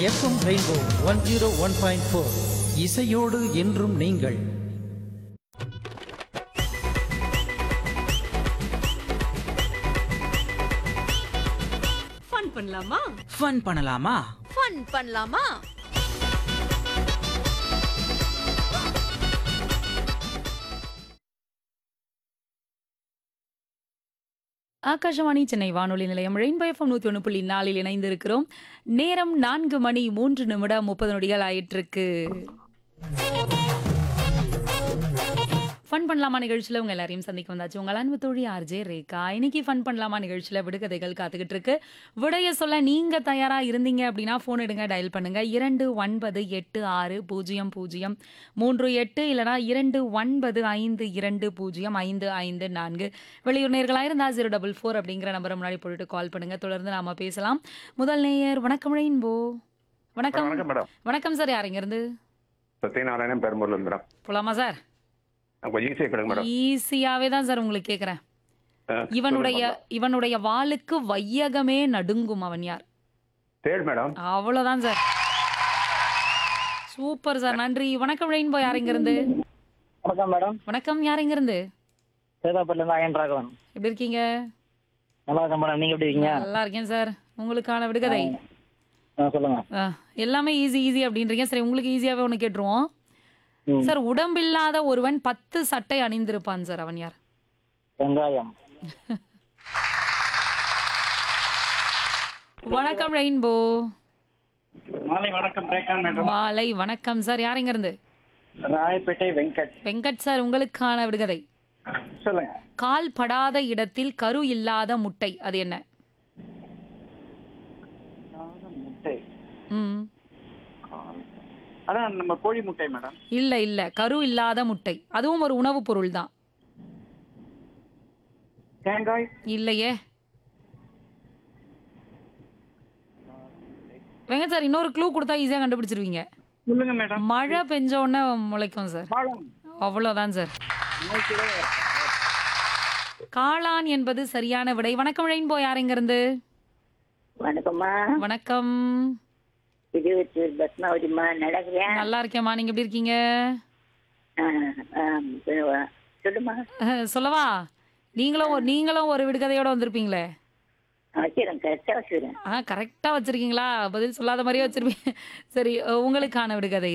FM rainbow one zero one point four இசையோடு என்றும் நீங்கள் ஃபன் பண்ணலாமா ஃபன் பண்ணலாமா ஃபன் பண்ணலாமா ஆகாஷவாணி சென்னை வானொலி நிலையம் ரெயின்போ எஃப்எம் நூற்றி ஒன்று புள்ளி நாலில் இணைந்திருக்கிறோம் நேரம் நான்கு மணி மூன்று நிமிடம் முப்பது நொடிகள் ஆயிட்டிருக்கு ஃபன் பண்ணலாமா நிகழ்ச்சியில் உங்கள் எல்லாரையும் சந்திக்க வந்தாச்சு உங்கள் அன்பு தோழி ஆர்ஜே ரேகா இன்னைக்கு ஃபன் பண்ணலாமா நிகழ்ச்சியில் விடுகதைகள் காத்துக்கிட்டு இருக்கு விடைய சொல்ல நீங்கள் தயாராக இருந்தீங்க அப்படின்னா ஃபோன் எடுங்க டயல் பண்ணுங்க இரண்டு ஒன்பது எட்டு ஆறு பூஜ்ஜியம் பூஜ்ஜியம் மூன்று எட்டு இல்லைனா இரண்டு ஒன்பது ஐந்து இரண்டு பூஜ்ஜியம் ஐந்து ஐந்து நான்கு வெளியூர் நேர்களாக இருந்தால் ஜீரோ டபுள் ஃபோர் அப்படிங்கிற நம்பரை முன்னாடி போட்டுட்டு கால் பண்ணுங்க தொடர்ந்து நாம பேசலாம் முதல் நேயர் வணக்கம் ரெயின்போ வணக்கம் வணக்கம் மேடம் வணக்கம் சார் யார் இருந்து சத்யநாராயணன் பெரம்பூர்ல இருந்து மேடம் போலாமா சார் கொஞ்சம் ஈஸியாக கொடுங்க மேடம் ஈஸியாவே தான் சார் உங்களுக்கு கேக்குறேன் ஆ, இவனுடைய சொல்லுங்க இவனுடைய வாளுக்கு வையகமே நடுங்கும் அவன் யார் மேடம். தேர்ட் மேடம் அவ்வளவுதான் சார் சூப்பர் சார் நன்றி வணக்கம் ரெயின்போ யார் இங்க இருந்து வணக்கம் மேடம் வணக்கம் யார் இங்க இருந்து சேதாப்பட்டில இருந்து அயன் ராகவன் எப்படி இருக்கீங்க நல்லா இருக்கேன் மேடம் நீங்க எப்படி இருக்கீங்க நல்லா இருக்கேன் சார் உங்களுக்கான விடுகதை ஆ, சொல்லுங்க ஆ, எல்லாமே ஈஸி ஈஸி அப்படின்றீங்க சரி உங்களுக்கு ஈஸியாவே ஒன்று கேட்டுருவோம் ம். சார் உடம்பில்லாத ஒருவன் பத்து சட்டை அணிந்திருப்பான் சார் அவன் யார் வெங்காயம் வணக்கம் ரெயின்போ மாலை வணக்கம் ரேகா மேடம் மாலை வணக்கம் சார் யார் இங்க இருந்து ராயப்பேட்டை வெங்கட் வெங்கட் சார் உங்களுக்கான விடுகதை சொல்லுங்க கால் படாத இடத்தில் கரு இல்லாத முட்டை அது என்ன முட்டை ம் அதான் நம்ம கோழி முட்டை மேடம் இல்ல இல்ல கரு இல்லாத முட்டை அதுவும் ஒரு உணவுப் பொருள் தான் தேங்காய் இல்லையே வெங்கட் சார் இன்னொரு க்ளூ கொடுத்தா ஈஸியா கண்டுபிடிச்சிருவீங்க சொல்லுங்க மேடம் மழை பெஞ்ச உடனே முளைக்கும் சார் பழம் அவ்வளவுதான் சார் காளான் என்பது சரியான விடை வணக்கம் ரெயின்போ யார் இங்க இருந்து வணக்கம்மா வணக்கம் திருவத்தூர் பத்மாவதிம்மா நடக்கிறியா நல்லா இருக்கேம்மா நீங்க எப்படி இருக்கீங்க ஆ, ஆ, சொல்லுவா. சொல்லுமா அஹ், சொல்லவா நீங்களும் ஒரு நீங்களும் ஒரு விடுகதையோட வந்திருப்பீங்களே வச்சிடறேன் கரெக்டாக வச்சுக்கிறேன் ஆ கரெக்டா வச்சிருக்கீங்களா பதில் சொல்லாத மாதிரியே வச்சிருப்பீங்க சரி அஹ், உங்களுக்கான விடுகதை